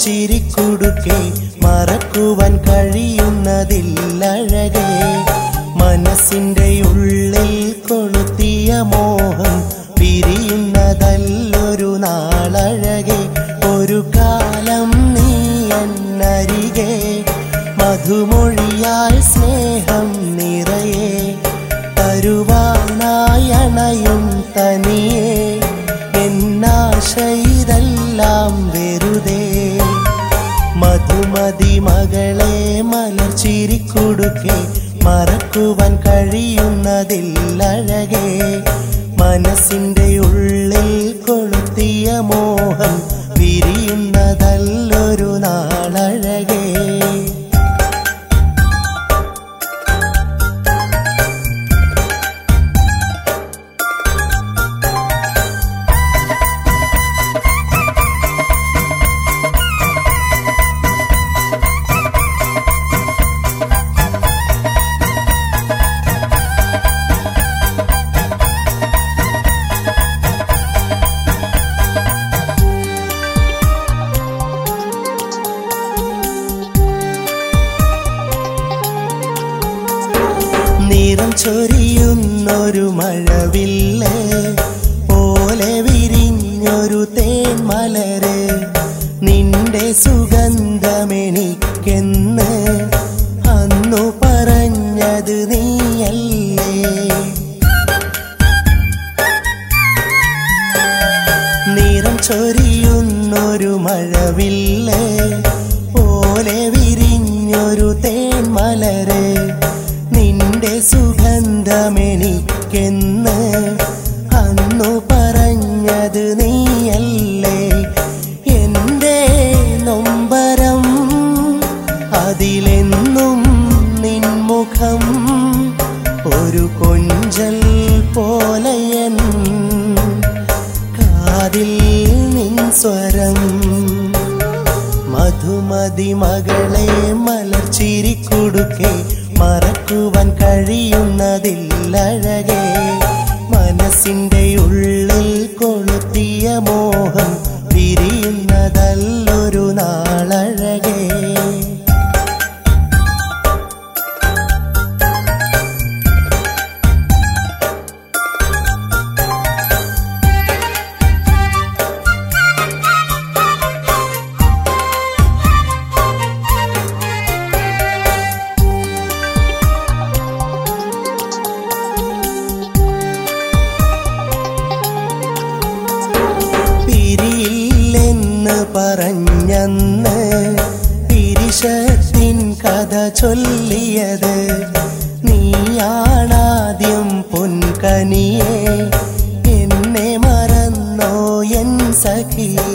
മലർച്ചിരിക്കുടുക്കെ മറക്കുവാൻ കഴിയുന്നതില്ലഴകേ മനസ്സിന്റെ ഉള്ളിൽ കൊളുത്തിയ മോഹം പിരിയുന്നതല്ലൊരു നാളഴകെ ഒരു കാലം നീ എന്നരികെ മധുമൊഴിയായി സ്നേഹം നിറയെ തരുവാനായി അണയും തനിയെ എന്നാശയിതെല്ലാം വെറുതെ മധുമതി മകളെ മലർച്ചിരിക്കുടുക്കെ മറക്കുവാൻ കഴിയുന്നതില്ലഴകെ മനസ്സിന്റെ ഉള്ളിൽ കൊളുത്തിയ മോഹം വിരിയുന്നതല്ലൊരു നാളഴകേ നിറം ചൊരിയുന്നൊരു മഴവില്ല് പോലെ വിരിഞ്ഞൊരു തേൻമലര് നിന്റെ സുഗന്ധമെനിക്കെന്ന് അന്നു പറഞ്ഞത് നീയല്ലേ നിറം ചൊരിയുന്നൊരു മഴവില്ല് പോലെ വിരിഞ്ഞൊരു തേൻമലര് നിന്റെ സുഗന്ധമെനിക്കെന്ന് അന്നു പറഞ്ഞത് നീയല്ലേ എന്റെ നൊമ്പരം അതിലെന്നും നിൻമുഖം ഒരു കൊഞ്ചൽ പോലെയൻ കാതിൽ നിൻ സ്വരം മധുമതി മകളെ മലർച്ചിരിക്കുടുക്കെ മറക്കുവാൻ കഴിയുന്നതില്ലഴകെ മനസ്സിന്റെ ഉള്ളിൽ കൊളുത്തിയ മോഹം വിരിയുന്നതല്ലൊരു നാളഴകേ പിരിയില്ലെന്ന് പറഞ്ഞന്ന് പിരിശത്തിൻ കഥ ചൊല്ലിയത് നീയാണാദ്യം പൊൻകനിയെ എന്നെ മറന്നോ എൻ സഖിയേ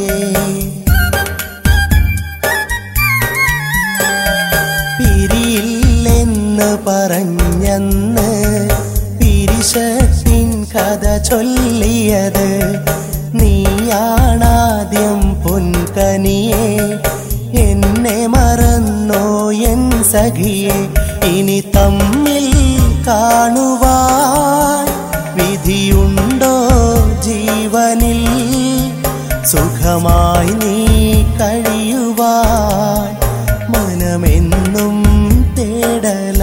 പിരിയില്ലെന്ന് പറഞ്ഞന്ന് പിരിശത്തിൻ കഥ ചൊല്ലിയത് നീയാണാദ്യം പൊൻകനിയെ എന്നെ മറന്നോ എൻ സഖിയെ ഇനി തമ്മിൽ കാണുവാൻ വിധിയുണ്ടോ ജീവനിൽ സുഖമായി നീ കഴിയുവാൻ മനമെന്നും തേടല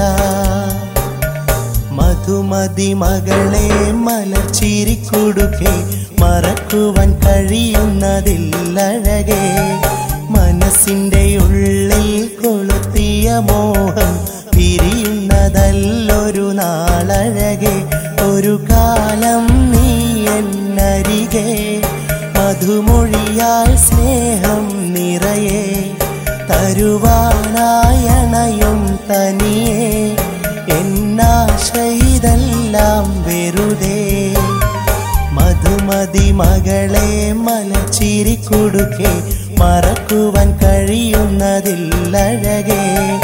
മധുമതി മകളെ മലർച്ചിരിക്കുടുക്കെ മറക്കുവാൻ കഴിയുന്നതില്ലഴകെ മനസ്സിന്റെ ഉള്ളിൽ കൊളുത്തിയ മോഹം പിരിയുന്നതല്ലൊരു നാളഴകെ ഒരു കാലം നീ എന്നരികെ മധുമൊഴിയാൽ സ്നേഹം നിറയെ തരുവാനായണയും തനിയെ എന്നാശയിതെല്ലാം വെറുതെ മധുമതി മകളെ മലച്ചിരിക്കുടുക്കെ മറക്കുവാൻ കഴിയുന്നതില്ലഴകേ